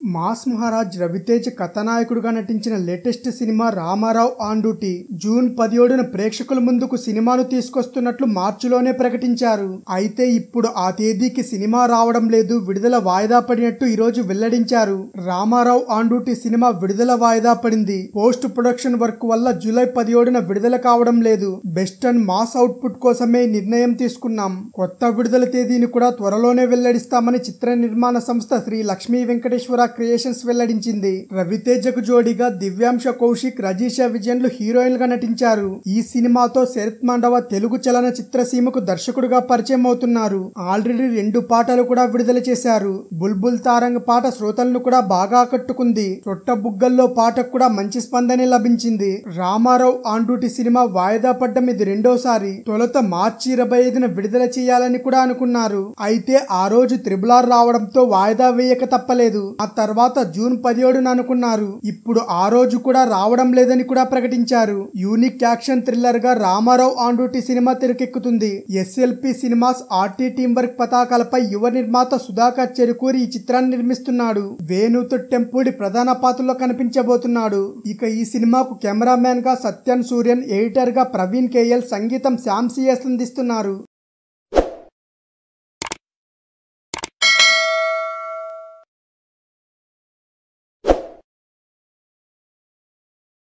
mass Maharaj Ravi Teja కథానాయకుడుగా నటించిన latest cinema Rama Rao on duty June పదిహేడున ప్రేక్షకుల ముందుకు సినిమాను తీసుకొస్తున్నట్లు మార్చిలోనే ప్రకటించారు అయితే ఇప్పుడు ఆ తేదీకి సినిమా రావడం లేదు విడుదల వాయిదా పడినట్టు ఈరోజు వెల్లడించారు రామారావు ఆన్ డ్యూటీ సినిమా విడుదల వాయిదా పడింది పోస్ట్ ప్రొడక్షన్ వర్క్ వల్ల జూలై పదిహేడున విడుదల కావడం లేదు బెస్ట్ అండ్ మాస్ అవుట్పుట్ కోసమే నిర్ణయం తీసుకున్నాం కొత్త విడుదల తేదీని కూడా త్వరలోనే వెల్లడిస్తామని చిత్ర నిర్మాణ సంస్థ శ్రీ లక్ష్మీ వెంకటేశ్వర క్రియేషన్స్ వెల్లడించింది రవితేజకు జోడీగా దివ్యాంశ కౌశిక్ రజీషా విజయన్లు హీరోయిన్ గా నటించారు ఈ సినిమాతో శరత్ మాండవ తెలుగు చలన చిత్రసీమకు దర్శకుడుగా పరిచయం అవుతున్నారు ఆల్రెడీ రెండు పాటలు కూడా విడుదల చేశారు బుల్బుల్ తారంగ్ పాట శ్రోతలను కూడా బాగా ఆకట్టుకుంది చొట్ట బుగ్గల్లో పాటకు కూడా మంచి స్పందనే లభించింది రామారావు ఆన్ డ్యూటీ సినిమా వాయిదా పడ్డం ఇది రెండోసారి తొలుత మార్చి ఇరవై ఐదున విడుదల చేయాలని కూడా అనుకున్నారు అయితే ఆ రోజు త్రిబులార్ రావడంతో వాయిదా వేయక తప్పలేదు ఆ తర్వాత జూన్ పదిహేడున అనుకున్నారు ఇప్పుడు ఆ రోజు కూడా రావడం లేదని కూడా ప్రకటించారు యూనిక్ యాక్షన్ థ్రిల్లర్ గా రామారావు ఆన్ డ్యూటీ సినిమా తెరకెక్కుతుంది SLP cinemas RT team work పతాకాలపై యువ నిర్మాత సుధాకర్ చెరుకూరి ఈ చిత్రాన్ని నిర్మిస్తున్నాడు వేణుతో టెంపుడి ప్రధాన పాత్రలో కనిపించబోతున్నాడు ఇక ఈ సినిమాకు కెమెరామ్యాన్ గా సత్యన్ సూర్యన్ ఎడిటర్ గా ప్రవీణ్ కేఎల్ సంగీతం శామ్ సిఎస్ అందిస్తున్నారు